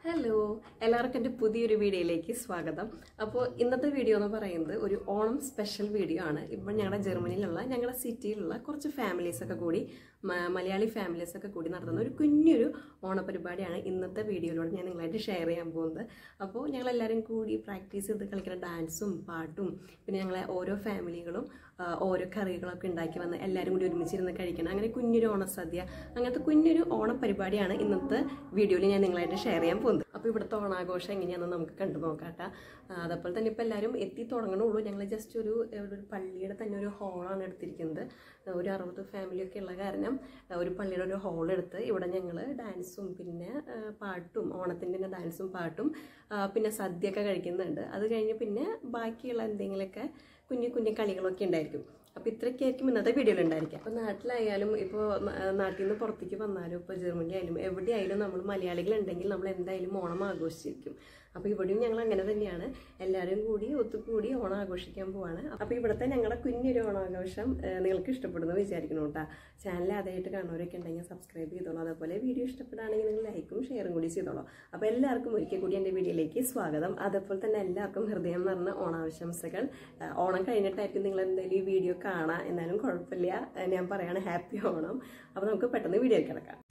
hello എല്ലാവർക്കും എൻ്റെ പുതിയൊരു വീഡിയോയിലേക്ക് സ്വാഗതം അപ്പോൾ ഇന്നത്തെ വീഡിയോ എന്ന് പറയുന്നത് ഒരു ഓണം സ്പെഷ്യൽ വീഡിയോ ആണ് ഇപ്പം ഞങ്ങളുടെ ജർമ്മനിയിലുള്ള ഞങ്ങളുടെ സിറ്റിയിലുള്ള കുറച്ച് ഫാമിലീസ് ഒക്കെ കൂടി മ- മലയാളി ഫാമിലീസ് ഒക്കെ കൂടി നടത്തുന്ന ഒരു കുഞ്ഞൊരു ഓണപരിപാടിയാണ് ഇന്നത്തെ വീഡിയോയിലൂടെ ഞാൻ നിങ്ങളായിട്ട് ഷെയർ ചെയ്യാൻ പോകുന്നത് അപ്പോൾ ഞങ്ങളെല്ലാവരും കൂടി പ്രാക്ടീസ് ചെയ്ത് കളിക്കുന്ന ഡാൻസും പാട്ടും പിന്നെ ഞങ്ങളെ ഓരോ ഫാമിലികളും ആ, ഓരോ കറികളൊക്കെ ഉണ്ടാക്കി വന്ന് എല്ലാവരും കൂടി ഒരുമിച്ചിരുന്ന് കഴിക്കണം അങ്ങനെ കുഞ്ഞൊരു ഓണസദ്യ അങ്ങനത്തെ കുഞ്ഞൊരു ഓണപരിപാടിയാണ് ഇന്നത്തെ വീഡിയോയിൽ ഞാൻ നിങ്ങളായിട്ട് ഷെയർ ചെയ്യാൻ പോകുന്നത് അപ്പോൾ ഇവിടുത്തെ ഓണാഘോഷം എങ്ങനെയാണെന്ന് നമുക്ക് കണ്ടു നോക്കാട്ടോ ആ, അതേപോലെ തന്നെ ഇപ്പോൾ എല്ലാവരും എത്തി തുടങ്ങണുള്ളൂ ഞങ്ങൾ ജസ്റ്റ് ഒരു ഒരു പള്ളിയുടെ തന്നെ ഒരു ഹോളാണ് എടുത്തിരിക്കുന്നത് ഒരു അറുപത് ഫാമിലിയൊക്കെ ഉള്ള കാരണം ആ, ഒരു പള്ളിയുടെ ഒരു ഹോൾ എടുത്ത് ഇവിടെ ഞങ്ങൾ ഡാൻസും പിന്നെ ആ, പാട്ടും ഓണത്തിൻ്റെ തന്നെ ഡാൻസും പാട്ടും ആ, പിന്നെ സദ്യയൊക്കെ കഴിക്കുന്നുണ്ട് അത് കഴിഞ്ഞ് പിന്നെ ബാക്കിയുള്ള എന്തെങ്കിലുമൊക്കെ കുഞ്ഞു കുഞ്ഞു കളികളൊക്കെ ഉണ്ടായിരിക്കും അപ്പോൾ ഇത്രയൊക്കെയായിരിക്കും ഇന്നത്തെ വീഡിയോയിൽ ഉണ്ടായിരിക്കുക അപ്പോൾ നാട്ടിലായാലും ഇപ്പോൾ നാട്ടിൽ നിന്ന് പുറത്തേക്ക് വന്നാലും ഇപ്പോൾ ജർമ്മനി ആയാലും എവിടെയായാലും നമ്മൾ മലയാളികൾ ഉണ്ടെങ്കിൽ നമ്മൾ എന്തായാലും ഓണം ആഘോഷിച്ചിരിക്കും അപ്പോൾ ഇവിടെയും ഞങ്ങൾ അങ്ങനെ തന്നെയാണ് എല്ലാവരും കൂടി ഒത്തുകൂടി ഓണം ആഘോഷിക്കാൻ പോവാണ് അപ്പോൾ ഇവിടുത്തെ ഞങ്ങളുടെ കുഞ്ഞൊരു ഓണാഘോഷം ഏഹ്, നിങ്ങൾക്ക് ഇഷ്ടപ്പെടുന്നു വിചാരിക്കണം കേട്ടോ ചാനൽ ആദ്യമായിട്ട് കാണുന്നവരൊക്കെ ഉണ്ടെങ്കിൽ സബ്സ്ക്രൈബ് ചെയ്തോളൂ അതേപോലെ വീഡിയോ ഇഷ്ടപ്പെടുകയാണെങ്കിൽ നിങ്ങൾ ലൈക്കും ഷെയറും കൂടി ചെയ്തോളൂ അപ്പോൾ എല്ലാവർക്കും ഒരിക്കൽ കൂടി എൻ്റെ വീഡിയോയിലേക്ക് സ്വാഗതം അതേപോലെ തന്നെ എല്ലാവർക്കും ഹൃദയം നിറഞ്ഞ ഓണാശംസകൾ ഏഹ്, ഓണം കഴിഞ്ഞിട്ടായിരിക്കും നിങ്ങൾ എന്തായാലും ഈ വീഡിയോ കാണാം എന്നാലും കുഴപ്പമില്ല ഏഹ്, ഞാൻ പറയാണ് ഹാപ്പി ഓണം അപ്പോൾ നമുക്ക് പെട്ടെന്ന് വീഡിയോ കിടക്കാം